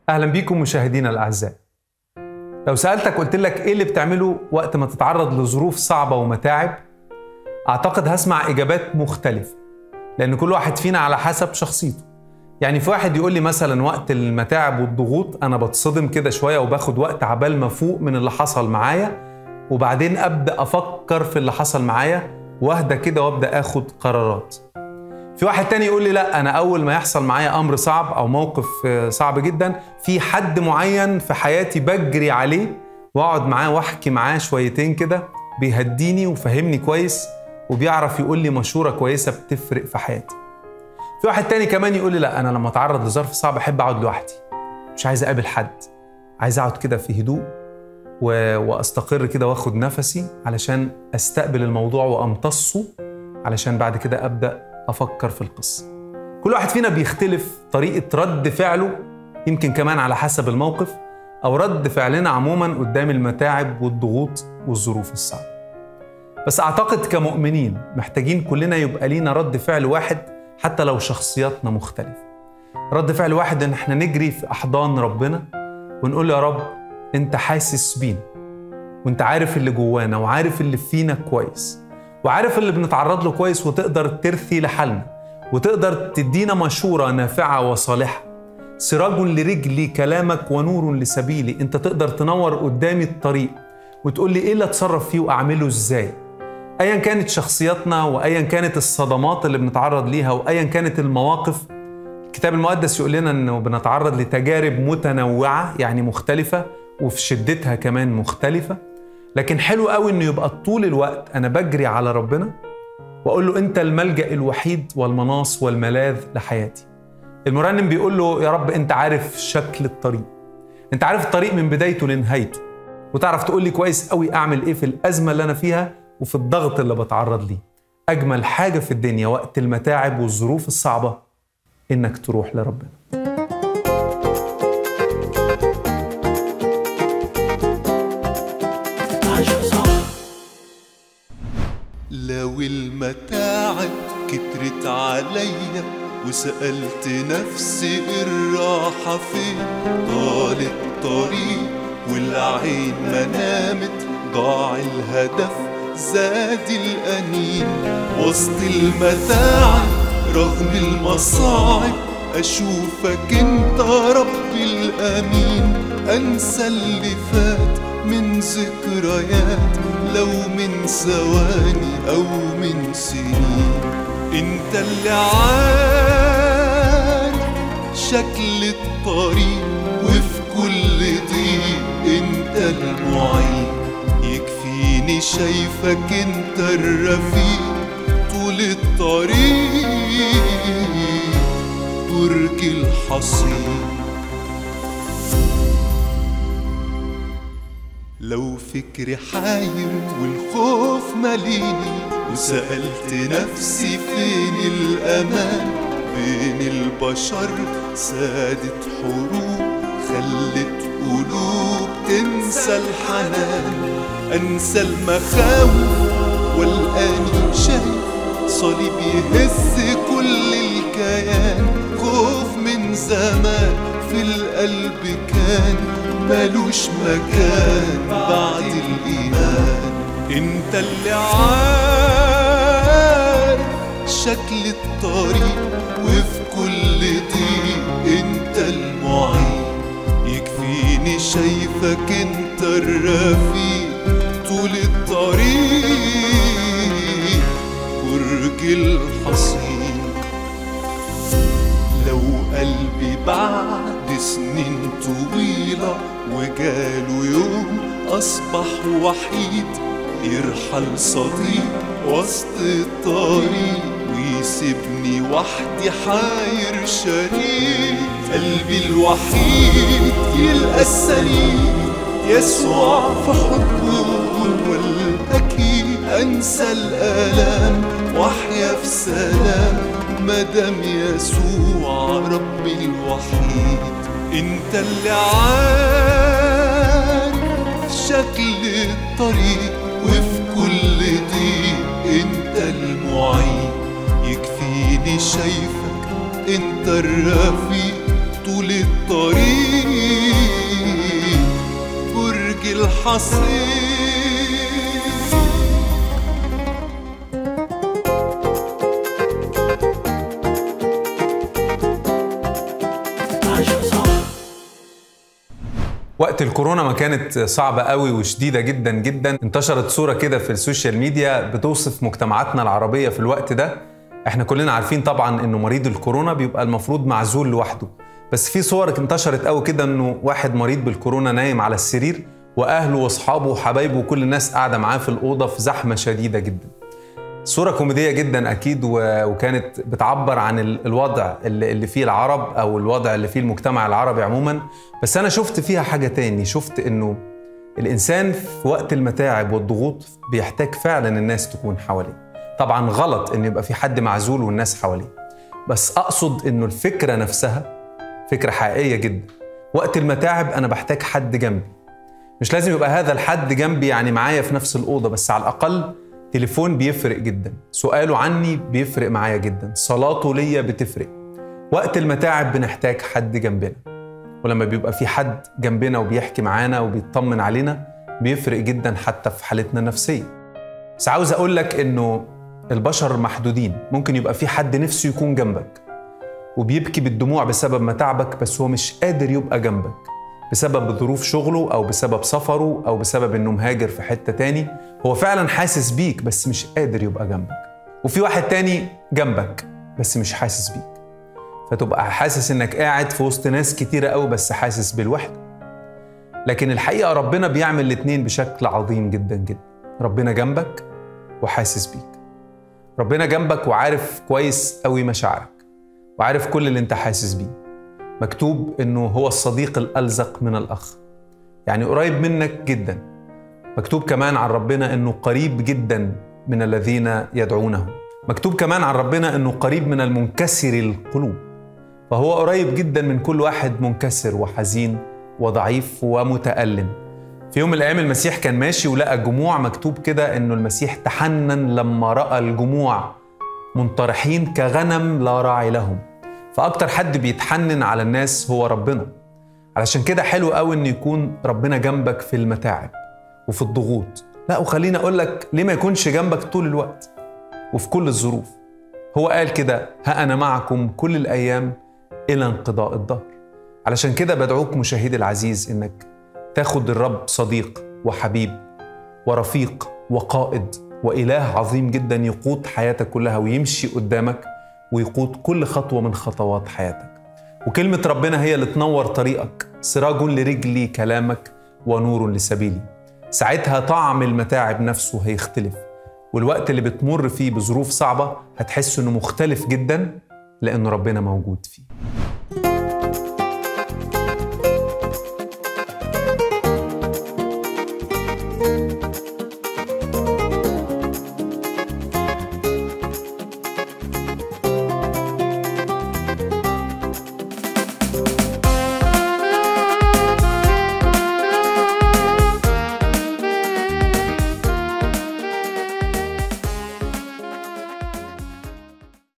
اهلا بيكم مشاهدينا الاعزاء لو سالتك قلت لك ايه اللي بتعمله وقت ما تتعرض لظروف صعبه ومتاعب اعتقد هسمع اجابات مختلفه لان كل واحد فينا على حسب شخصيته يعني في واحد يقول لي مثلا وقت المتاعب والضغوط انا بتصدم كده شويه وباخد وقت عبال ما فوق من اللي حصل معايا وبعدين ابدا افكر في اللي حصل معايا واهدى كده وابدا اخد قرارات في واحد تاني يقول لي لا انا اول ما يحصل معايا امر صعب او موقف صعب جدا في حد معين في حياتي بجري عليه واقعد معاه واحكي معاه شويتين كده بيهديني وفهمني كويس وبيعرف يقول لي مشوره كويسه بتفرق في حياتي في واحد تاني كمان يقول لي لا انا لما اتعرض لظرف صعب احب اقعد لوحدي مش عايز اقابل حد عايز اقعد كده في هدوء و... واستقر كده واخد نفسي علشان استقبل الموضوع وامتصه علشان بعد كده ابدا افكر في القصه كل واحد فينا بيختلف طريقه رد فعله يمكن كمان على حسب الموقف او رد فعلنا عموما قدام المتاعب والضغوط والظروف الصعبه بس اعتقد كمؤمنين محتاجين كلنا يبقى لينا رد فعل واحد حتى لو شخصياتنا مختلفه رد فعل واحد ان احنا نجري في احضان ربنا ونقول يا رب انت حاسس بينا وانت عارف اللي جوانا وعارف اللي فينا كويس وعارف اللي بنتعرض له كويس وتقدر ترثي لحالنا وتقدر تدينا مشورة نافعة وصالحة سراج لرجلي كلامك ونور لسبيلي انت تقدر تنور قدامي الطريق وتقول لي ايه اللي اتصرف فيه واعمله ازاي ايا كانت شخصياتنا وايا كانت الصدمات اللي بنتعرض ليها وايا كانت المواقف الكتاب المقدس يقول لنا انه بنتعرض لتجارب متنوعة يعني مختلفة وفي شدتها كمان مختلفة لكن حلو قوي انه يبقى طول الوقت انا بجري على ربنا واقول له انت الملجا الوحيد والمناص والملاذ لحياتي المرنم بيقول له يا رب انت عارف شكل الطريق انت عارف الطريق من بدايته لنهايته وتعرف تقول لي كويس قوي اعمل ايه في الازمه اللي انا فيها وفي الضغط اللي بتعرض ليه اجمل حاجه في الدنيا وقت المتاعب والظروف الصعبه انك تروح لربنا لو المتاعب كترت عليا وسألت نفسي الراحة فين طال الطريق والعين ما نامت ضاع الهدف زاد الأنين وسط المتاعب رغم المصاعب أشوفك أنت ربي الأمين أنسى اللي فات من ذكريات لو من ثواني أو من سنين أنت اللي عارف شكل الطريق وفي كل ضيق أنت المعين يكفيني شايفك أنت الرفيق طول الطريق برج الحصين لو فكري حاير والخوف ماليني وسألت نفسي فين الأمان بين البشر سادت حروب خلت قلوب تنسى الحنان أنسى المخاوف والآني شايف صليب يهز كل الكيان خوف من زمان في القلب كان ملوش مكان بعد الإيمان انت اللي عارف شكل الطريق وفي كل ضيق انت المعين يكفيني شايفك انت الرفيق طول الطريق برج الحصين لو قلبي بعد سنين طويلة وجاله يوم أصبح وحيد يرحل صديق وسط الطريق ويسيبني وحدي حاير شريك قلبي الوحيد يلقى السليم يسوع في حضنه والأكيد أنسى الآلام وأحيا في سلام مدام يسوع ربي الوحيد انت اللي عارف شكل الطريق وفي كل ضيق انت المعين يكفيني شايفك انت الرفيق طول الطريق الحصير وقت الكورونا ما كانت صعبة قوي وشديدة جدا جدا انتشرت صورة كده في السوشيال ميديا بتوصف مجتمعاتنا العربية في الوقت ده احنا كلنا عارفين طبعا انه مريض الكورونا بيبقى المفروض معزول لوحده بس في صور انتشرت قوي كده انه واحد مريض بالكورونا نايم على السرير واهله واصحابه وحبايبه وكل الناس قاعدة معاه في الأوضة في زحمة شديدة جدا صورة كوميدية جدا أكيد و- وكانت بتعبر عن ال- الوضع اللي اللي فيه العرب أو الوضع اللي فيه المجتمع العربي عموما بس أنا شفت فيها حاجة تاني شفت إنه الإنسان في وقت المتاعب والضغوط بيحتاج فعلا الناس تكون حواليه طبعا غلط إن يبقى في حد معزول والناس حواليه بس أقصد إنه الفكرة نفسها فكرة حقيقية جدا وقت المتاعب أنا بحتاج حد جنبي مش لازم يبقى هذا الحد جنبي يعني معايا في نفس الأوضة بس على الأقل تليفون بيفرق جدا سؤاله عني بيفرق معايا جدا صلاته ليا بتفرق وقت المتاعب بنحتاج حد جنبنا ولما بيبقى في حد جنبنا وبيحكي معانا وبيطمن علينا بيفرق جدا حتى في حالتنا النفسية بس عاوز أقول لك إنه البشر محدودين ممكن يبقى في حد نفسه يكون جنبك وبيبكي بالدموع بسبب متاعبك بس هو مش قادر يبقى جنبك بسبب ظروف شغله أو بسبب سفره أو بسبب إنه مهاجر في حتة تاني هو فعلا حاسس بيك بس مش قادر يبقى جنبك وفي واحد تاني جنبك بس مش حاسس بيك فتبقى حاسس إنك قاعد في وسط ناس كتيرة قوي بس حاسس بالوحدة لكن الحقيقة ربنا بيعمل الاتنين بشكل عظيم جدا جدا ربنا جنبك وحاسس بيك ربنا جنبك وعارف كويس قوي مشاعرك وعارف كل اللي انت حاسس بيه مكتوب انه هو الصديق الالزق من الاخ يعني قريب منك جدا مكتوب كمان عن ربنا انه قريب جدا من الذين يدعونه مكتوب كمان عن ربنا انه قريب من المنكسر القلوب فهو قريب جدا من كل واحد منكسر وحزين وضعيف ومتألم في يوم من الايام المسيح كان ماشي ولقى جموع مكتوب كده انه المسيح تحنن لما راى الجموع منطرحين كغنم لا راعي لهم فاكتر حد بيتحنن على الناس هو ربنا علشان كده حلو قوي ان يكون ربنا جنبك في المتاعب وفي الضغوط لا وخليني اقول لك ليه ما يكونش جنبك طول الوقت وفي كل الظروف هو قال كده ها انا معكم كل الايام الى انقضاء الدهر علشان كده بدعوك مشاهدي العزيز انك تاخد الرب صديق وحبيب ورفيق وقائد واله عظيم جدا يقود حياتك كلها ويمشي قدامك ويقود كل خطوه من خطوات حياتك وكلمه ربنا هي اللي تنور طريقك سراج لرجلي كلامك ونور لسبيلي ساعتها طعم المتاعب نفسه هيختلف والوقت اللي بتمر فيه بظروف صعبه هتحس انه مختلف جدا لانه ربنا موجود فيه